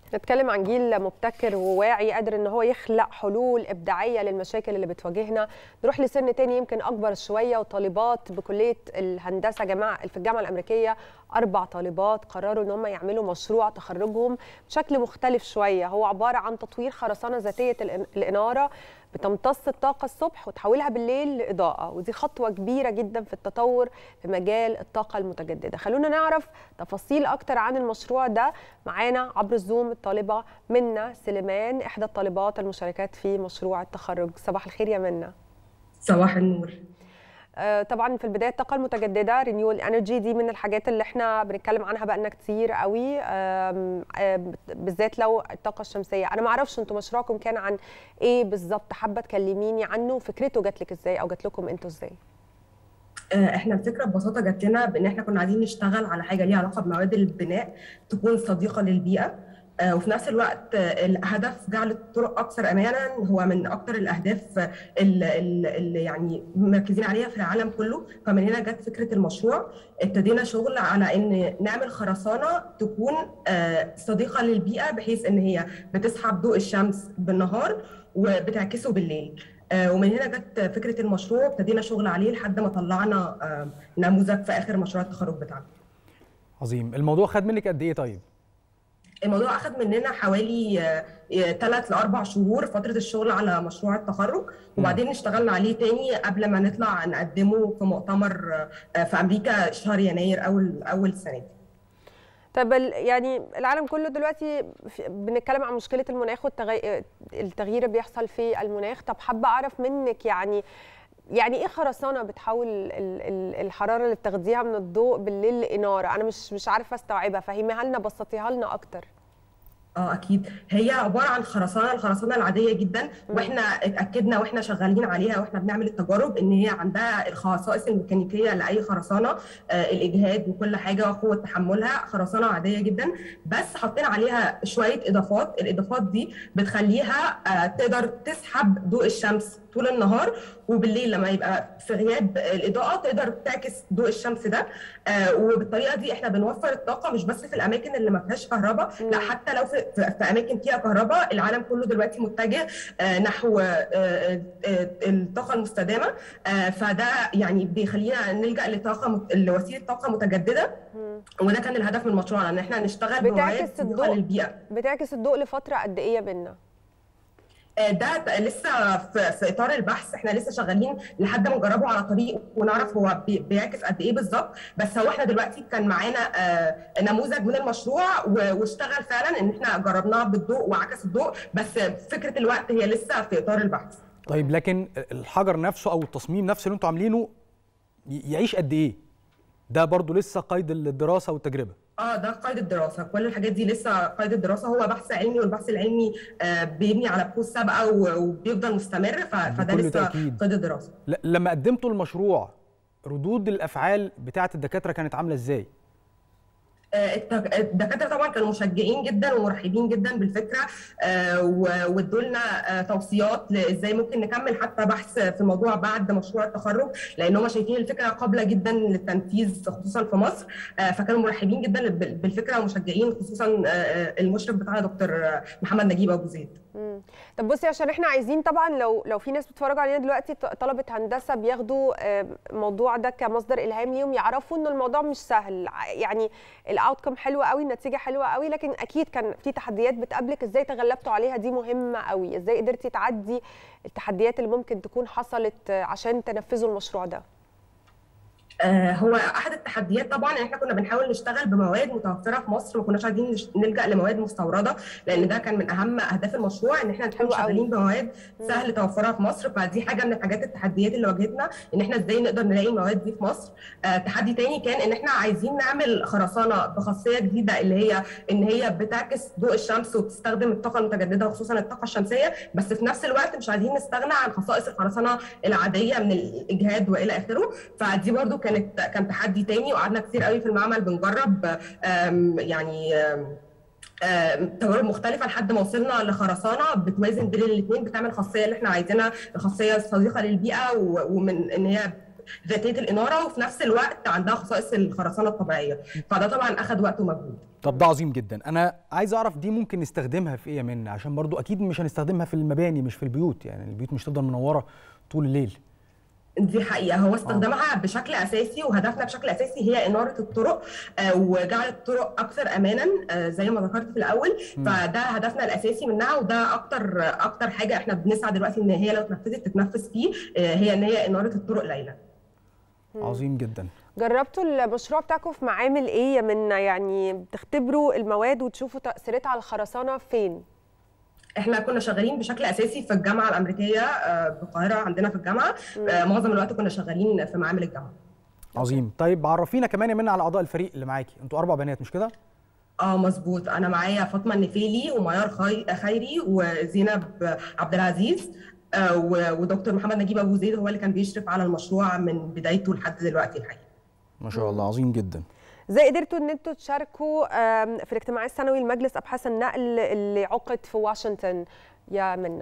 نتكلم عن جيل مبتكر وواعي قادر ان هو يخلق حلول ابداعيه للمشاكل اللي بتواجهنا نروح لسن تاني يمكن اكبر شويه وطالبات بكليه الهندسه جماعه في الجامعه الامريكيه اربع طالبات قرروا ان هم يعملوا مشروع تخرجهم بشكل مختلف شويه هو عباره عن تطوير خرسانه ذاتيه الاناره بتمتص الطاقه الصبح وتحولها بالليل لاضاءه ودي خطوه كبيره جدا في التطور في مجال الطاقه المتجدده خلونا نعرف تفاصيل اكتر عن المشروع ده معانا عبر الزوم الطالبه منا سليمان احدى الطالبات المشاركات في مشروع التخرج صباح الخير يا منا صباح النور طبعا في البدايه الطاقه المتجدده رينيول انرجي دي من الحاجات اللي احنا بنتكلم عنها بقالنا كتير قوي بالذات لو الطاقه الشمسيه انا ما اعرفش انتوا مشروعكم كان عن ايه بالظبط حابه تكلميني عنه وفكرته جات لك ازاي او جات لكم انتوا ازاي احنا الفكره ببساطه جات لنا بان احنا كنا عايزين نشتغل على حاجه ليها علاقه بمواد البناء تكون صديقه للبيئه وفي نفس الوقت الهدف جعل الطرق اكثر امانا هو من اكثر الاهداف اللي يعني مركزين عليها في العالم كله فمن هنا جت فكره المشروع ابتدينا شغل على ان نعمل خرسانه تكون صديقه للبيئه بحيث ان هي بتسحب ضوء الشمس بالنهار وبتعكسه بالليل ومن هنا جت فكره المشروع ابتدينا شغل عليه لحد ما طلعنا نموذج في اخر مشروع التخرج بتاعنا عظيم الموضوع خد منك قد ايه طيب الموضوع اخذ مننا حوالي ثلاث لاربع شهور فتره الشغل على مشروع التخرج وبعدين اشتغلنا عليه تاني قبل ما نطلع نقدمه في مؤتمر في امريكا شهر يناير اول اول السنه دي طب يعني العالم كله دلوقتي بنتكلم عن مشكله المناخ والتغيير اللي بيحصل في المناخ طب حابه اعرف منك يعني يعني ايه خرسانه بتحول الحراره اللي بتاخديها من الضوء بالليل لاناره انا مش مش عارفه استوعبها فهميها لنا بسطيها لنا اكتر اه اكيد هي عباره عن خرسانه الخرسانه العاديه جدا واحنا اتاكدنا واحنا شغالين عليها واحنا بنعمل التجارب ان هي عندها الخصائص الميكانيكيه لاي خرسانه آه الاجهاد وكل حاجه وقوه تحملها خرسانه عاديه جدا بس حطينا عليها شويه اضافات الاضافات دي بتخليها آه تقدر تسحب ضوء الشمس طول النهار وبالليل لما يبقى في غياب الاضاءه تقدر تعكس ضوء الشمس ده آه وبالطريقه دي احنا بنوفر الطاقه مش بس في الاماكن اللي ما فيهاش كهرباء لا حتى لو في, في اماكن فيها كهرباء العالم كله دلوقتي متجه آه نحو آه الطاقه المستدامه فده يعني بيخلينا نلجا لطاقه لوسيله طاقه متجدده وده كان الهدف من المشروع ان احنا نشتغل بمواد صديقه للبيئه بتعكس الضوء لفتره قد ايه يا بنا؟ ده لسه في, في اطار البحث احنا لسه شغالين لحد ما نجربه على طريق ونعرف هو بيعكس قد ايه بالظبط بس هو احنا دلوقتي كان معانا نموذج من المشروع واشتغل فعلا ان احنا جربناه بالضوء وعكس الضوء بس فكره الوقت هي لسه في اطار البحث طيب لكن الحجر نفسه او التصميم نفسه اللي انتوا عاملينه يعيش قد ايه ده برضو لسه قيد الدراسه والتجربه اه ده قيد الدراسه كل الحاجات دي لسه قيد الدراسه هو بحث علمي والبحث العلمي آه بيبني على بحوث سابقه وبيفضل مستمر فده لسه تأكيد. قيد الدراسه لما قدمتوا المشروع ردود الافعال بتاعه الدكاتره كانت عامله ازاي الدكاتره طبعا كانوا مشجعين جدا ومرحبين جدا بالفكره وادوا لنا توصيات ازاي ممكن نكمل حتى بحث في الموضوع بعد مشروع التخرج لان هم شايفين الفكره قابله جدا للتنفيذ خصوصا في مصر فكانوا مرحبين جدا بالفكره ومشجعين خصوصا المشرف بتاعنا دكتور محمد نجيب ابو زيد طب بصي عشان احنا عايزين طبعا لو لو في ناس بتتفرج علينا دلوقتي طلبه هندسه بياخدوا الموضوع ده كمصدر الهام ليهم يعرفوا ان الموضوع مش سهل يعني الاوتكم حلوه قوي النتيجه حلوه قوي لكن اكيد كان في تحديات بتقابلك ازاي تغلبتوا عليها دي مهمه قوي ازاي قدرتي تعدي التحديات اللي ممكن تكون حصلت عشان تنفذوا المشروع ده هو احد التحديات طبعا ان احنا كنا بنحاول نشتغل بمواد متوفره في مصر ما كناش عايزين نلجا لمواد مستورده لان ده كان من اهم اهداف المشروع ان احنا نكون شغالين بمواد سهل توفرها في مصر فدي حاجه من الحاجات التحديات اللي واجهتنا ان احنا ازاي نقدر نلاقي المواد دي في مصر آه تحدي تاني كان ان احنا عايزين نعمل خرسانه بخاصيه جديده اللي هي ان هي بتعكس ضوء الشمس وبتستخدم الطاقه المتجدده وخصوصا الطاقه الشمسيه بس في نفس الوقت مش عايزين نستغنى عن خصائص الخرسانه العاديه من الاجهاد والى اخره فدي برده كانت كان تحدي تاني وقعدنا كتير قوي في المعمل بنجرب يعني تجارب مختلفه لحد ما وصلنا لخرسانه بتوازن بين الاثنين بتعمل خاصيه اللي احنا عايزينها الخاصيه الصديقه للبيئه ومن ان هي ذاتيه الاناره وفي نفس الوقت عندها خصائص الخرسانه الطبيعيه فده طبعا اخذ وقت ومجهود طب ده عظيم جدا انا عايز اعرف دي ممكن نستخدمها في ايه يا منى عشان برضو اكيد مش هنستخدمها في المباني مش في البيوت يعني البيوت مش تفضل منوره طول الليل دي حقيقة هو استخدامها بشكل أساسي وهدفنا بشكل أساسي هي إنارة الطرق آه، وجعل الطرق أكثر أمانا آه، زي ما ذكرت في الأول فده هدفنا الأساسي منها وده أكتر أكتر حاجة إحنا بنسعى دلوقتي إن هي لو اتنفذت تتنفذ فيه آه، هي إن هي إنارة الطرق ليلا عظيم جدا جربتوا المشروع بتاعكم في معامل ايه يا منى يعني بتختبروا المواد وتشوفوا تاثيراتها على الخرسانه فين احنا كنا شغالين بشكل اساسي في الجامعه الامريكيه آه، بالقاهره عندنا في الجامعه آه، معظم الوقت كنا شغالين في معامل الجامعه عظيم طيب عرفينا كمان يا منى على اعضاء الفريق اللي معاكي انتوا اربع بنات مش كده اه مظبوط انا معايا فاطمه النفيلي وميار خي- خيري وزينب عبد العزيز آه، و- ودكتور محمد نجيب ابو زيد هو اللي كان بيشرف على المشروع من بدايته لحد دلوقتي الحقيقه ما شاء الله عظيم جدا ازاي قدرتوا ان انتوا تشاركوا آم، في الاجتماع السنوي لمجلس ابحاث النقل اللي عقد في واشنطن يا منى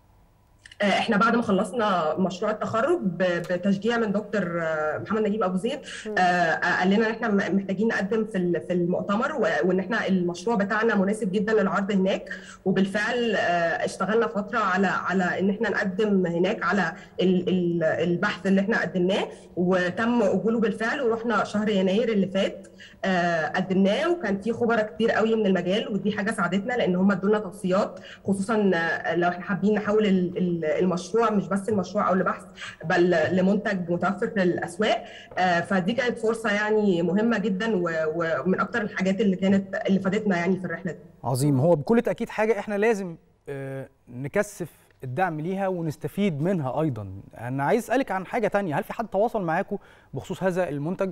آه، احنا بعد ما خلصنا مشروع التخرج ب- بتشجيع من دكتور آه، محمد نجيب ابو زيد آه، قال لنا ان احنا م- محتاجين نقدم في ال- في المؤتمر و- وان احنا المشروع بتاعنا مناسب جدا للعرض هناك وبالفعل آه، اشتغلنا فتره على على ان احنا نقدم هناك على ال- ال- البحث اللي احنا قدمناه وتم قبوله بالفعل ورحنا شهر يناير اللي فات آه، قدمناه وكان في خبراء كتير قوي من المجال ودي حاجه ساعدتنا لان هم ادونا توصيات خصوصا آه، لو احنا حابين نحول ال- ال- المشروع مش بس المشروع او لبحث بل لمنتج متوفر في الاسواق آه، فدي كانت فرصه يعني مهمه جدا و- ومن اكتر الحاجات اللي كانت اللي فادتنا يعني في الرحله دي عظيم هو بكل تاكيد حاجه احنا لازم آه، نكثف الدعم ليها ونستفيد منها ايضا انا عايز اسالك عن حاجه تانية هل في حد تواصل معاكم بخصوص هذا المنتج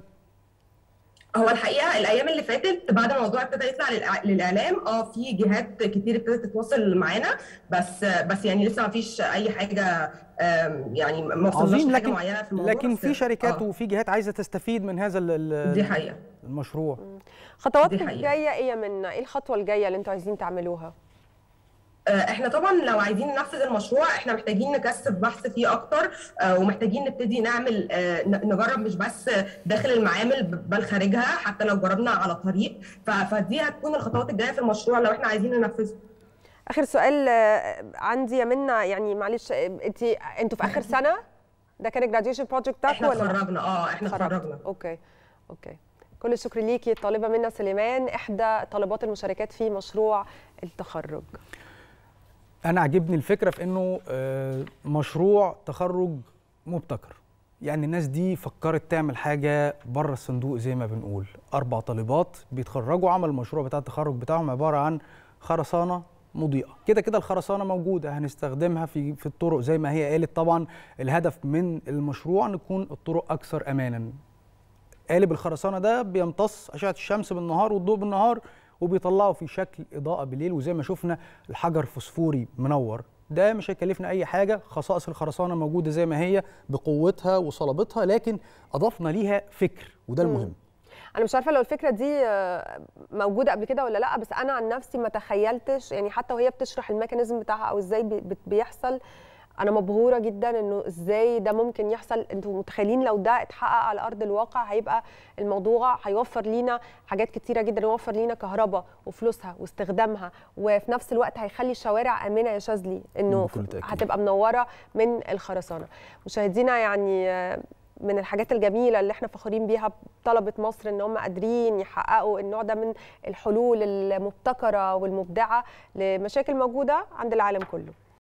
هو الحقيقه الايام اللي فاتت بعد ما الموضوع ابتدى يطلع للإع- للاعلام اه في جهات كتير ابتدت تتواصل معانا بس بس يعني لسه ما فيش اي حاجه آم، يعني ما وصلناش عظيم لحاجه لكن معينه في الموضوع لكن بس- في شركات آه، وفي جهات عايزه تستفيد من هذا ال- ال- دي حقيقه المشروع خطواتكم دي حقيقة. الجايه ايه يا منى ايه الخطوه الجايه اللي انتوا عايزين تعملوها آه، احنا طبعا لو عايزين ننفذ المشروع احنا محتاجين نكثف بحث فيه اكتر آه، ومحتاجين نبتدي نعمل آه، ن- نجرب مش بس داخل المعامل ب- بل خارجها حتى لو جربنا على طريق ف- فدي هتكون الخطوات الجايه في المشروع لو احنا عايزين ننفذه اخر سؤال آه، عندي يا منى يعني معلش آه، انت انتوا في اخر سنه ده كان الجراديويشن بروجكت بتاعكم احنا ولا لأ؟ اتخرجنا اه احنا اتخرجتوا. اتخرجنا اوكي اوكي كل الشكر ليكي الطالبه منى سليمان احدى طالبات المشاركات في مشروع التخرج انا عجبني الفكره في انه آه، مشروع تخرج مبتكر يعني الناس دي فكرت تعمل حاجه بره الصندوق زي ما بنقول اربع طالبات بيتخرجوا عمل المشروع بتاع التخرج بتاعهم عباره عن خرسانه مضيئه كده كده الخرسانه موجوده هنستخدمها في في الطرق زي ما هي قالت طبعا الهدف من المشروع ان تكون الطرق اكثر امانا قالب الخرسانه ده بيمتص اشعه الشمس بالنهار والضوء بالنهار وبيطلعه في شكل اضاءه بالليل وزي ما شفنا الحجر فوسفوري منور ده مش هيكلفنا اي حاجه خصائص الخرسانه موجوده زي ما هي بقوتها وصلابتها لكن اضفنا ليها فكر وده المهم انا مش عارفه لو الفكره دي آه، موجوده قبل كده ولا لا بس انا عن نفسي ما تخيلتش يعني حتى وهي بتشرح الميكانيزم بتاعها او ازاي بي- بت- بيحصل انا مبهوره جدا انه ازاي ده ممكن يحصل انتوا متخيلين لو ده اتحقق على ارض الواقع هيبقى الموضوع هيوفر لينا حاجات كتيره جدا يوفر لينا كهرباء وفلوسها واستخدامها وفي نفس الوقت هيخلي الشوارع امنه يا شاذلي انه بكل تأكيد. هتبقى منوره من الخرسانه مشاهدينا يعني آه، من الحاجات الجميله اللي احنا فخورين بيها طلبه مصر ان هم قادرين يحققوا النوع ده من الحلول المبتكره والمبدعه لمشاكل موجوده عند العالم كله